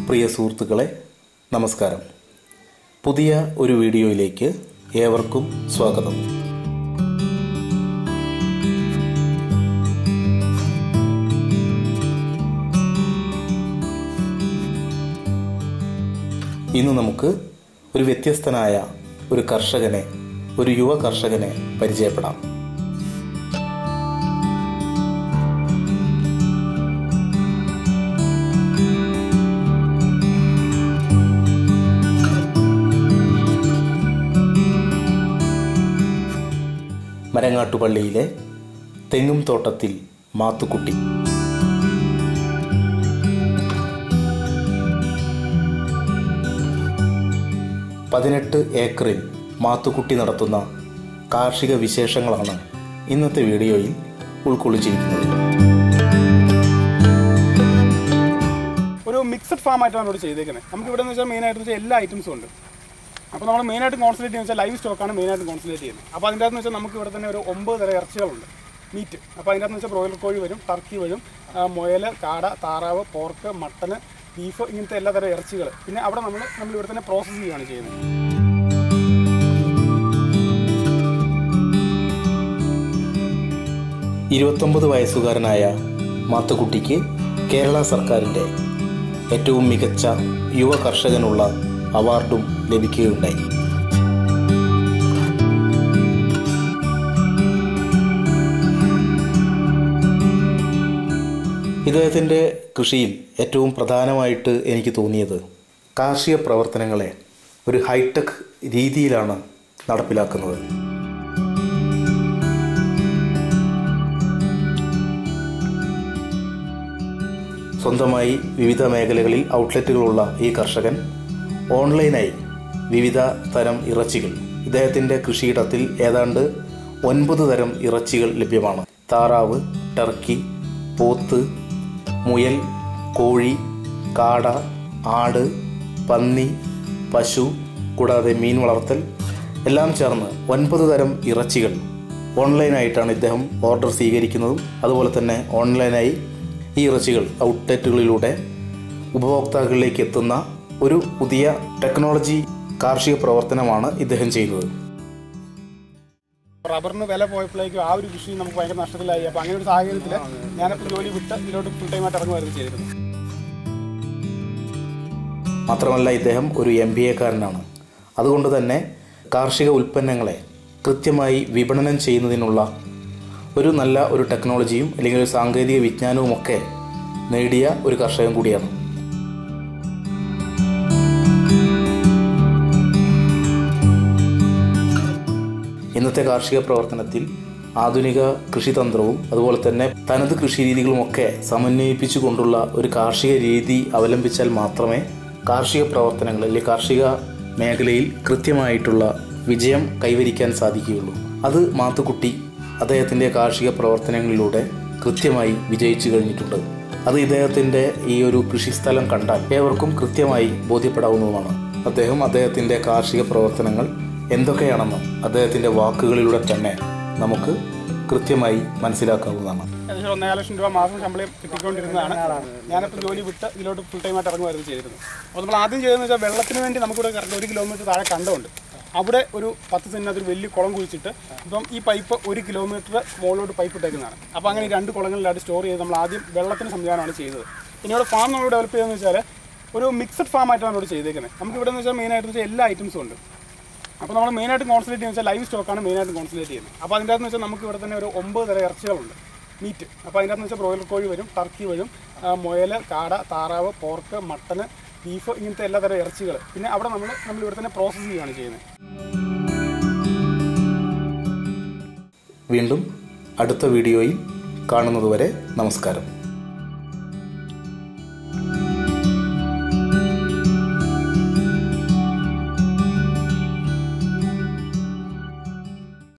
പ്രിയ സുഹൃത്തുക്കളെ നമസ്കാരം പുതിയ ഒരു വീഡിയോയിലേക്ക് ഏവർക്കും സ്വാഗതം ഇന്ന് നമുക്ക് ഒരു വ്യത്യസ്തനായ ഒരു കർഷകനെ ഒരു യുവ കർഷകനെ പരിചയപ്പെടാം മരങ്ങാട്ടുപള്ളിയിലെ തെങ്ങും തോട്ടത്തിൽ മാത്തുക്കുട്ടി പതിനെട്ട് ഏക്കറിൽ മാത്തുക്കുട്ടി നടത്തുന്ന കാർഷിക വിശേഷങ്ങളാണ് ഇന്നത്തെ വീഡിയോയിൽ ഉൾക്കൊള്ളിച്ചിരിക്കുന്നത് ഒരു മിക്സഡ് ഫാം ആയിട്ടാണ് ഇവിടെ ചെയ്തേക്കുന്നത് നമുക്ക് ഇവിടെ എന്ന് വെച്ചാൽ മെയിൻ ആയിട്ട് വെച്ചാൽ എല്ലാ ഐറ്റംസും ഉണ്ട് അപ്പോൾ നമ്മൾ മെയിൻ ആയിട്ട് കോൺസെൻട്രേറ്റ് ചെയ്യുന്നത് വെച്ചാൽ ലൈവ് സ്റ്റോക്കാണ് മെയിൻ ആയിട്ട് കോൺസെൻട്രേറ്റ് ചെയ്യുന്നത് അപ്പോൾ അതിൻ്റെ അകത്ത് വെച്ചാൽ നമുക്ക് ഇവിടെ തന്നെ ഒരു ഒമ്പത് തരം ഇറച്ചികളുണ്ട് മീറ്റ് അപ്പോൾ അതിൻ്റെ അകത്ത് വെച്ചാൽ ബ്രോയിലർ കോഴി വരും ടർക്കി വരും ആ, മുയൽ കാട താറാവ് പോർക്ക് മട്ടന് ബീഫ് ഇങ്ങനത്തെ എല്ലാ തരം ഇറച്ചികൾ പിന്നെ അവിടെ നമ്മൾ നമ്മൾ ഇവിടെ തന്നെ പ്രോസസ്സ് ചെയ്യുകയാണ് ചെയ്യുന്നത് ഇരുപത്തൊമ്പത് വയസ്സുകാരനായ മാത്തുക്കുട്ടിക്ക് കേരള സർക്കാരിൻ്റെ ഏറ്റവും മികച്ച യുവ കർഷകനുള്ള അവാർഡും ലഭിക്കുകയുണ്ടായി ഇദ്ദേഹത്തിൻ്റെ കൃഷിയിൽ ഏറ്റവും പ്രധാനമായിട്ട് എനിക്ക് തോന്നിയത് കാർഷിക പ്രവർത്തനങ്ങളെ ഒരു ഹൈടെക് രീതിയിലാണ് നടപ്പിലാക്കുന്നത് സ്വന്തമായി വിവിധ മേഖലകളിൽ ഔട്ട്ലെറ്റുകളുള്ള ഈ കർഷകൻ ഓൺലൈനായി വിവിധ തരം ഇറച്ചികൾ ഇദ്ദേഹത്തിൻ്റെ കൃഷിയിടത്തിൽ ഏതാണ്ട് ഒൻപത് തരം ഇറച്ചികൾ ലഭ്യമാണ് താറാവ് ടർക്കി പോത്ത് മുയൽ കോഴി കാട ആട് പന്നി പശു കൂടാതെ മീൻ വളർത്തൽ എല്ലാം ചേർന്ന് ഒൻപത് തരം ഇറച്ചികൾ ഓൺലൈനായിട്ടാണ് ഇദ്ദേഹം ഓർഡർ സ്വീകരിക്കുന്നതും അതുപോലെ തന്നെ ഓൺലൈനായി ഈ ഇറച്ചികൾ ഔട്ട്ലെറ്റുകളിലൂടെ ഉപഭോക്താക്കളിലേക്ക് എത്തുന്ന ഒരു പുതിയ ടെക്നോളജി കാർഷിക പ്രവർത്തനമാണ് ഇദ്ദേഹം ചെയ്യുന്നത് റബ്ബറിന് വില പോയപ്പോഴേക്കും ആ ഒരു കൃഷി നമുക്ക് ഭയങ്കര നഷ്ടത്തിലായി അപ്പോൾ അങ്ങനെ ഒരു സാഹചര്യത്തിൽ ഞാനിപ്പോൾ ജോലി വിട്ട് ഇതിലോട്ട് ഫുൾ ടൈമായിട്ട് ഇറങ്ങുമായിരുന്നു ചെയ്തിരുന്നത് മാത്രമല്ല ഇദ്ദേഹം ഒരു എം ബി എക്കാരനാണ് അതുകൊണ്ട് തന്നെ കാർഷിക ഉൽപ്പന്നങ്ങളെ കൃത്യമായി വിപണനം ചെയ്യുന്നതിനുള്ള ഒരു നല്ല ഒരു ടെക്നോളജിയും അല്ലെങ്കിൽ ഒരു സാങ്കേതിക വിജ്ഞാനവും ഒക്കെ നേടിയ ഒരു കർഷകൻ കൂടിയാണ് ഇന്നത്തെ കാർഷിക പ്രവർത്തനത്തിൽ ആധുനിക കൃഷിതന്ത്രവും അതുപോലെ തന്നെ തനത് കൃഷി രീതികളുമൊക്കെ സമന്വയിപ്പിച്ചുകൊണ്ടുള്ള ഒരു കാർഷിക രീതി അവലംബിച്ചാൽ മാത്രമേ കാർഷിക പ്രവർത്തനങ്ങൾ അല്ലെങ്കിൽ കാർഷിക മേഖലയിൽ കൃത്യമായിട്ടുള്ള വിജയം കൈവരിക്കാൻ സാധിക്കുകയുള്ളൂ അത് മാത്തുക്കുട്ടി അദ്ദേഹത്തിൻ്റെ കാർഷിക പ്രവർത്തനങ്ങളിലൂടെ കൃത്യമായി വിജയിച്ചു കഴിഞ്ഞിട്ടുണ്ട് അത് ഇദ്ദേഹത്തിൻ്റെ ഈ ഒരു കൃഷിസ്ഥലം കണ്ടാൽ ഏവർക്കും കൃത്യമായി ബോധ്യപ്പെടാവുന്നതുമാണ് അദ്ദേഹം അദ്ദേഹത്തിൻ്റെ കാർഷിക പ്രവർത്തനങ്ങൾ എന്തൊക്കെയാണെന്ന് അദ്ദേഹത്തിൻ്റെ വാക്കുകളിലൂടെ തന്നെ നമുക്ക് കൃത്യമായി മനസ്സിലാക്കാവുന്നതാണ് ഏകദേശം ഒന്നേകാല ലക്ഷം രൂപ മാസം ശമ്പളം കിട്ടിക്കൊണ്ടിരുന്നതാണ് ഞാനിപ്പോൾ ജോലി വിട്ട് ഇതിലോട്ട് ഫുൾ ടൈമായിട്ട് ഇറങ്ങുമായിരുന്നു ചെയ്തിരുന്നത് അപ്പോൾ നമ്മൾ ആദ്യം ചെയ്തതെന്ന് വെച്ചാൽ വെള്ളത്തിന് വേണ്ടി നമുക്കിവിടെ കറണ്ട് ഒരു കിലോമീറ്റർ താഴെ കണ്ടമുണ്ട് അവിടെ ഒരു പത്ത് സെൻറ്റിനകത്ത് ഒരു വലിയ കുളം കുഴിച്ചിട്ട് ഇപ്പം ഈ പൈപ്പ് ഒരു കിലോമീറ്റർ മുകളിലോട്ട് പൈപ്പ് ഇട്ടേക്കുന്നതാണ് അപ്പോൾ അങ്ങനെ ഈ രണ്ട് കുളങ്ങളിലായിട്ട് സ്റ്റോർ ചെയ്ത് നമ്മൾ ആദ്യം വെള്ളത്തിന് സംവിധാനമാണ് ചെയ്തത് പിന്നെ ഇവിടെ ഫാം നമ്മൾ ഡെവലപ്പ് ചെയ്തതെന്ന് വെച്ചാൽ ഒരു മിക്സഡ് ഫാം ആയിട്ടാണ് ഇവിടെ ചെയ്തേക്കുന്നത് നമുക്ക് ഇവിടെ എന്ന് വെച്ചാൽ മെയിനായിട്ട് വെച്ചാൽ എല്ലാ ഐറ്റംസും ഉണ്ട് അപ്പോൾ നമ്മൾ മെയിനായിട്ട് കോൺസെൻട്രേറ്റ് ചെയ്യുന്നത് വെച്ചാൽ ലൈവ് സ്റ്റോക്കാണ് മെയിനായിട്ട് കോൺസെൻട്രേറ്റ് ചെയ്യുന്നത് അപ്പോൾ അതിൻ്റെ അകത്ത് വെച്ചാൽ നമുക്ക് ഇവിടെ തന്നെ ഒരു ഒമ്പത് തരം ഇറച്ചികളുണ്ട് മീറ്റ് അപ്പോൾ അതിൻ്റെ അകത്ത് വെച്ചാൽ ബ്രോയിലർ കോഴി വരും ടർക്കി വരും ആ, മുയൽ കാട താറാവ് പോർക്ക് മട്ടന് ബീഫ് ഇങ്ങനത്തെ എല്ലാ തരം ഇറച്ചികൾ പിന്നെ അവിടെ നമ്മൾ നമ്മൾ ഇവിടെ തന്നെ പ്രോസസ്സ് ചെയ്യുകയാണ് ചെയ്യുന്നത് വീണ്ടും അടുത്ത വീഡിയോയിൽ കാണുന്നതുവരെ നമസ്കാരം